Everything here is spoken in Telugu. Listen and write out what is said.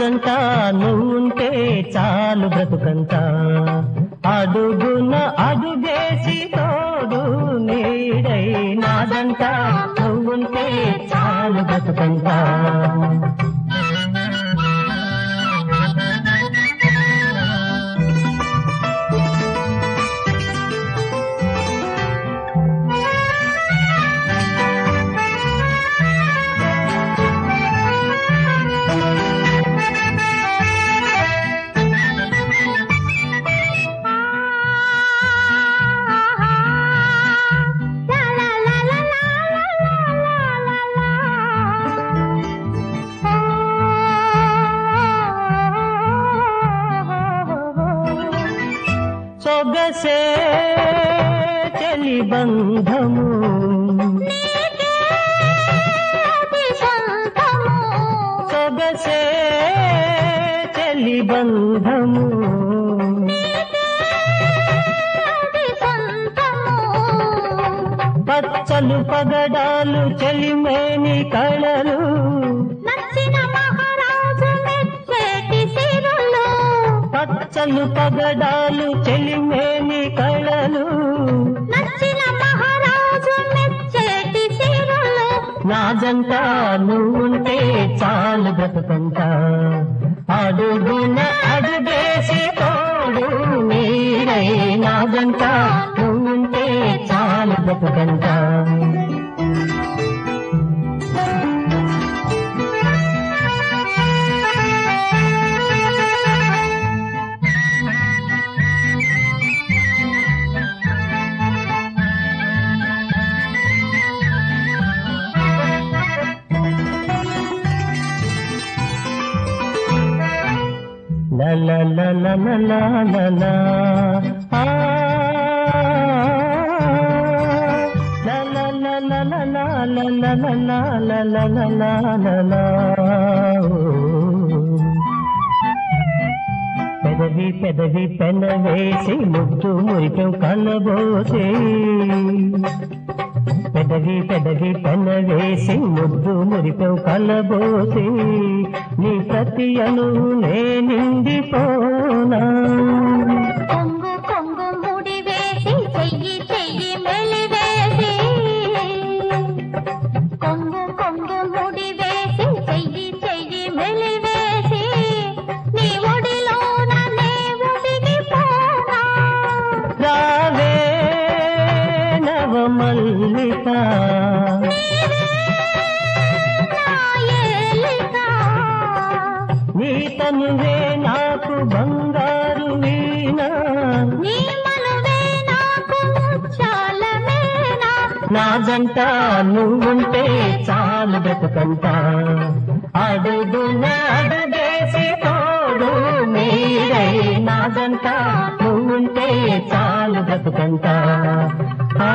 నాదంట నువ్వుంటే చాలు బ్రతుకంట అడుగున అడుగేసి తోడు నీడై నాదంట నువ్వుంటే చాలు బ్రతుకంట సొగసే చెలి బంధము సొగసే చెలి బంధము పచ్చలు పగడాలు చెలిమేని కళలు నచ్చిన మహారాజు మెచ్చేటి సిరులు పచ్చలు పగడాలు చెలిమేని కళలు నచ్చిన మహారాజు మెచ్చేటి సిరులు నాజంట నువ్వుంటే చాలు బ్రతుకంట అడుగున అడుగేసి తోడు నీడై నాజంట నువ్వుంటే చాలు బ్రతుకంట La la la la la la la la. Ah, la la la la la la la la la la la la la la la la. పెదవి పెదవి పెన వేసి ముద్దు మురికం కలబోసే పెదవి పెదవి పెన వేసి ముద్దు మురికం కలబోసే నీ ప్రతి అను నే నిండిపోనా కొంగు కొంగు ముడి వేసి చెయ్యి చెయ్యి మెలివేసి కొంగు కొంగు ముడి వేసి చెయ్యి చెయ్యి మెలివేసి నీ ఒడిలోన నే ఒదిగిపోనా రావే నవమల్లిక నా ఏలిక నీ తనువే నాకు బంగారు వీణ నీ మనువే నాకు ముత్యాల మేనా నా జంట నువ్వుంటే చాలు బ్రతుకంట అడుగున అడుగేసి తోడు మీరై నా జంట నువ్వుంటే చాలు బ్రతుకంట ఆ